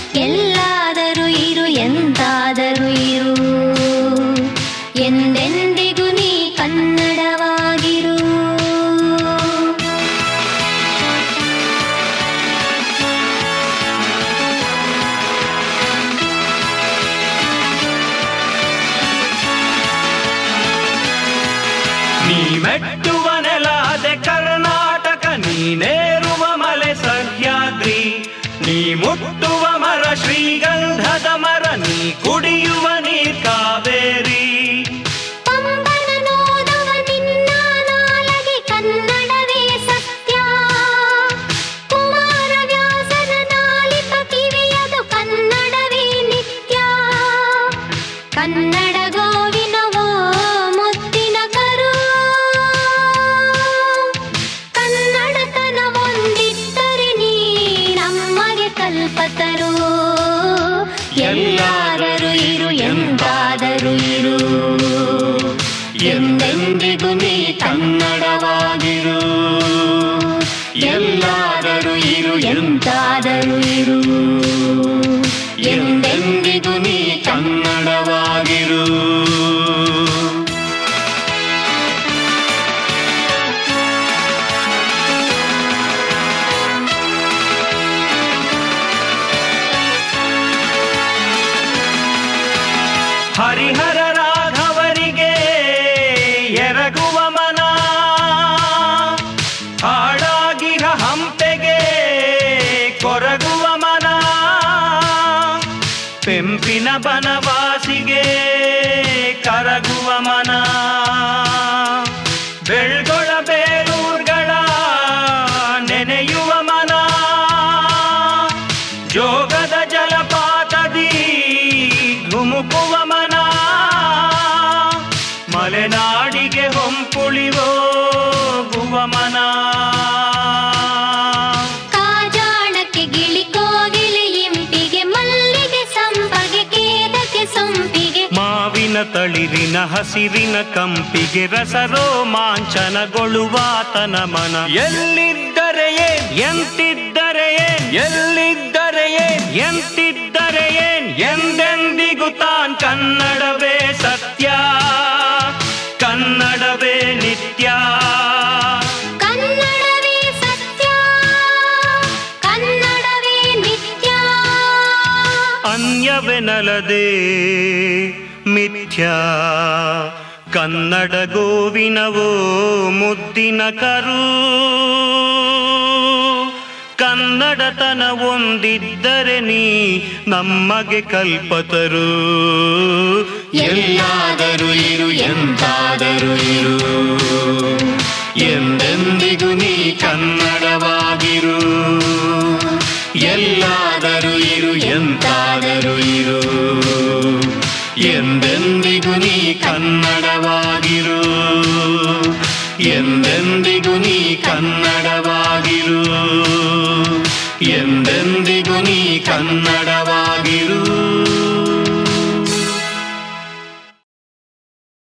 ಎಲ್ಲಾದರೂ ಇರು ಎಂತಾದರೂ ಇರು ಎಂದೆಂದಿಗೂ ನೀ ಕನ್ನಡವಾಗಿರು ನೀ ಮೆಟ್ಟುವ ನೆಲ ಅದೆ ಕರ್ನಾಟಕ ನೀನೇರುವ ಮಲೆ ಸಹ್ಯಾದ್ರಿ ನೀ ಮುಟ್ಟುವ ಮರ ಶ್ರೀಗಂಧದ ಮರ ನೀ ಕುಡಿಯುವ ನೀರ್ ಕಾವೇರಿ ಪಂಪನ ನೋದವ ನಿನ್ನ ನಾಲಗೆ ಕನ್ನಡವೇ ಸತ್ಯ ಕುಮಾರವ್ಯಾಸನ ನಾಲಿಪ ಕಿವಿಯದು ಕನ್ನಡವೇ ನಿತ್ಯ ಕನ್ನಡ ಗೋವಿನವೋ ಮುತ್ತಿನ ಕರು ಕನ್ನಡತನ ಒಂದಿದ್ದರೆ ನೀ ನಮಗೆ ಕಲ್ಪತರು ಎಲ್ಲಾದರೂ ಇರು ಎಂತಾದರೂ ಇರು ಎಂದೆಂದಿಗೂ ನೀ ಕನ್ನಡವಾಗಿರು ಎಲ್ಲಾದರೂ ಇರು ಎಂತಾದರೂ ಇರು ಎಂದೆಂದಿಗೂ ನೀ ಕನ್ನಡವಾಗಿರು ಹರಿಹರ ರಾಘವರಿಗೆ ಎರಗುವ ಮನ ಹಾಡಾಗಿರ ಹಂಪೆಗೆ ಕೊರಗುವ ಮನ ಪೆಂಪಿನ ಬನವಾಸಿಗೆ ಕರಗುವ ಮನ ಬೆಳ್ಗೊಳ ಬೇರೂರ್ಗಳ ನೆನೆಯುವ ಮನ ಜೋಗದ ಜಲಪಾತದಿ ಧುಮುಕುವ ಮನ ಮಲೆನಾಡಿಗೆ ಹೊಂಪುಳಿವೋಗುವ ಮನ ಕಾಜಾಣಕ್ಕೆ ಗಿಳಿ ಕೋಗಿಲೆ ಇಂಪಿಗೆ ಮಲ್ಲಿಗೆ ಸಂಪಗೆ ಕೇದಕ್ಕೆ ಸೊಂಪಿಗೆ ಮಾವಿನ ತಳಿರಿನ ಹಸಿರಿನ ಕಂಪಿಗೆ ರಸರೋಮಾಂಚನಗೊಳ್ಳುವಾತನ ಮನ ಎಲ್ಲಿದ್ದರೆ ಏನ್ ಎಂತಿದ್ದರೆ ಏನ್ ಎಲ್ಲಿದ್ದರೆ ಏನ್ ಎಂತಿದ್ದರೆ ಏನ್ ಎಂದೆಂದಿಗೂ ತಾನ್ ಕನ್ನಡವೇ ಸತ್ಯ ಕನ್ನಡವೇ ನಿತ್ಯ ಕನ್ನಡವೇ ಸತ್ಯ ಕನ್ನಡವೇ ನಿತ್ಯ ಅನ್ಯವೆನಲದೆ ಮಿಥ್ಯ ಕನ್ನಡ ಗೋವಿನವೋ ಮುದ್ದಿನ ಕರು ಕನ್ನಡತನ ಒಂದಿದ್ದರೆ ನೀ ನಮಗೆ ಕಲ್ಪತರು ಎಲ್ಲಾದರೂ ಇರು ಎಂತಾದರೂ ಇರು ಎಂದೆಂದಿಗೂ ನೀ ಕನ್ನಡವಾಗಿರು ಎಲ್ಲಾದರೂ ಇರು ಎಂತಾದರೂ ಇರು ಎಂದೆಂದಿಗೂ ನೀ ಕನ್ನಡವಾಗಿರು ಎಂದೆಂದಿಗೂ ನೀ ಕನ್ನಡವಾಗಿರು ಎಂದೆಂದಿಗೂ ನೀ ಕನ್ನಡವಾಗಿರು